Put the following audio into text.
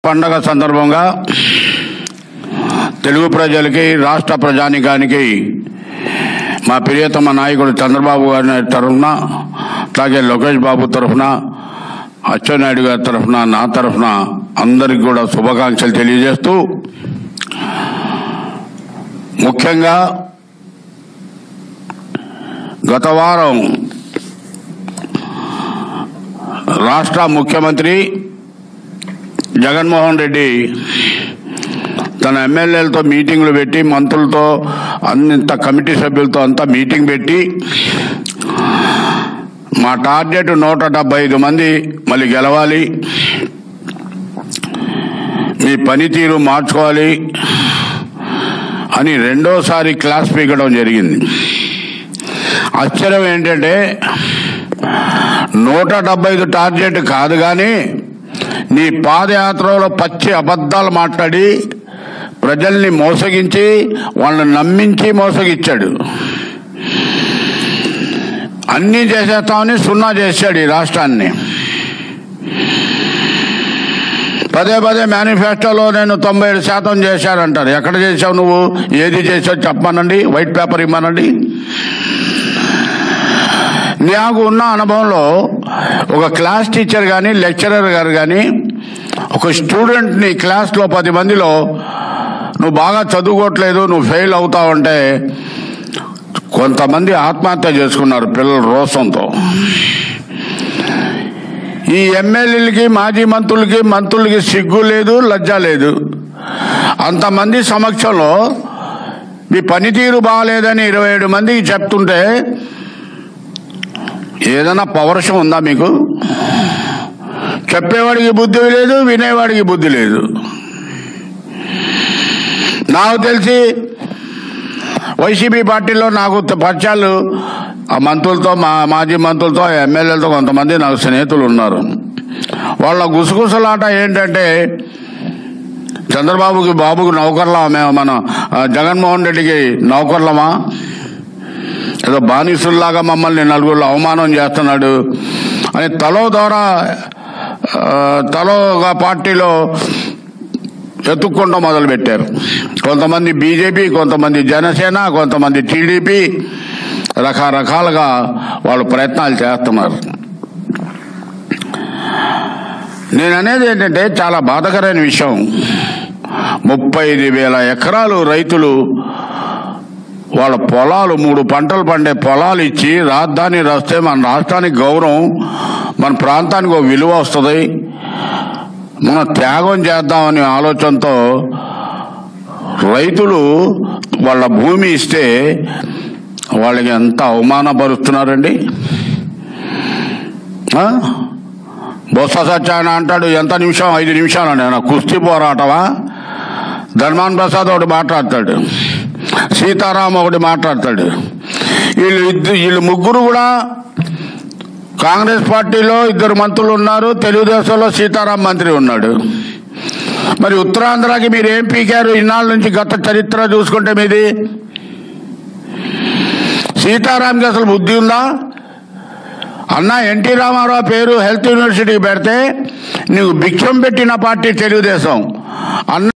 పండగ సందర్భంగా తెలుగు ప్రజలకి రాష్ట్ర ప్రజానికానికి మా ప్రియతమ నాయకుడు చంద్రబాబు గారి తరఫున అలాగే లోకేష్ బాబు తరఫున అచ్చెన్నాయుడు గారి తరఫున నా తరఫున అందరికి కూడా శుభాకాంక్షలు తెలియజేస్తూ ముఖ్యంగా గత వారం రాష్ట్ర ముఖ్యమంత్రి జగన్మోహన్ రెడ్డి తన ఎమ్మెల్యేలతో మీటింగ్లు పెట్టి మంత్రులతో అంత కమిటీ సభ్యులతో అంతా మీటింగ్ పెట్టి మా టార్గెట్ నూట డెబ్బై ఐదు మంది మళ్ళీ గెలవాలి మీ పనితీరు మార్చుకోవాలి అని రెండోసారి క్లాస్ పీకడం జరిగింది ఆశ్చర్యం ఏంటంటే నూట డెబ్బై ఐదు టార్గెట్ కాదు కానీ నీ పాదయాత్రలో పచ్చి అబద్ధాలు మాట్లాడి ప్రజల్ని మోసగించి వాళ్ళని నమ్మించి మోసగిచ్చాడు అన్నీ చేసేస్తామని సున్నా చేశాడు ఈ రాష్ట్రాన్ని పదే పదే మేనిఫెస్టోలో నేను తొంభై ఏడు శాతం చేశానంటారు ఎక్కడ చేశావు నువ్వు ఏది చేసావు చెప్పమనండి వైట్ పేపర్ ఇమ్మనండి నాకు ఉన్న అనుభవంలో ఒక క్లాస్ టీచర్ కానీ లెక్చరర్ గారు కానీ ఒక స్టూడెంట్ని క్లాస్లో పది మందిలో నువ్వు బాగా చదువుకోవట్లేదు నువ్వు ఫెయిల్ అవుతావంటే కొంతమంది ఆత్మహత్య చేసుకున్నారు పిల్లల రోషంతో ఈ ఎమ్మెల్యేలకి మాజీ మంత్రులకి మంత్రులకి సిగ్గు లేదు లజ్జ లేదు అంతమంది సమక్షంలో మీ పనితీరు బాగాలేదని ఇరవై ఏడు మందికి చెప్తుంటే ఏదైనా పౌరుషం ఉందా మీకు చెప్పేవాడికి బుద్ధి లేదు వినేవాడికి బుద్ధి లేదు నాకు తెలిసి వైసీపీ పార్టీలో నాకు పరిచయాలు ఆ మంత్రులతో మా మాజీ మంత్రులతో ఎమ్మెల్యేలతో కొంతమంది నాకు స్నేహితులు ఉన్నారు వాళ్ళ గుసగుసలాట ఏంటంటే చంద్రబాబుకి బాబుకి నౌకర్లా మేము మన ఆ, జగన్మోహన్ రెడ్డికి నౌకర్లమా ఏదో బానిసుల్లాగా మమ్మల్ని నలుగురు అవమానం చేస్తున్నాడు అని తలో ద్వారా ఆ, తలో ఒక పార్టీలో ఎత్తుక్కుంటూ మొదలు పెట్టారు కొంతమంది బీజేపీ కొంతమంది జనసేన కొంతమంది టీడీపీ రకరకాలుగా వాళ్ళు ప్రయత్నాలు చేస్తున్నారు నేను అనేది ఏంటంటే చాలా బాధకరమైన విషయం ముప్పై ఐదు వేల ఎకరాలు రైతులు వాళ్ళ పొలాలు మూడు పంటలు పండే పొలాలు ఇచ్చి రాజధాని రాస్తే మన రాష్ట్రానికి గౌరవం మన ప్రాంతానికి ఒక విలువ వస్తుంది మనం త్యాగం చేద్దామనే ఆలోచనతో రైతులు వాళ్ళ భూమి ఇస్తే వాళ్ళకి ఎంత అవమానపరుస్తున్నారండి ఆ? బొత్స సత్యాయన అంటాడు ఎంత నిమిషం ఐదు నిమిషాలు నేను కుస్తీ పోరాటమా ధర్మాన్ ప్రసాద్ ఒకటి మాట్లాడతాడు సీతారాం ఒకటి మాట్లాడతాడు వీళ్ళు ఇద్దరు వీళ్ళు ముగ్గురు కూడా కాంగ్రెస్ పార్టీలో ఇద్దరు మంత్రులు ఉన్నారు తెలుగుదేశంలో సీతారాం మంత్రి ఉన్నాడు మరి ఉత్తరాంధ్రకి మీరు ఏం పీకారు ఇన్నాళ్ళ నుంచి గత చరిత్ర చూసుకుంటే మీది సీతారాంకి అసలు బుద్ధి ఉందా అన్న ఎన్టీ రామారావు పేరు హెల్త్ యూనివర్సిటీకి పెడితే నీకు భిక్షం పెట్టిన పార్టీ తెలుగుదేశం అన్న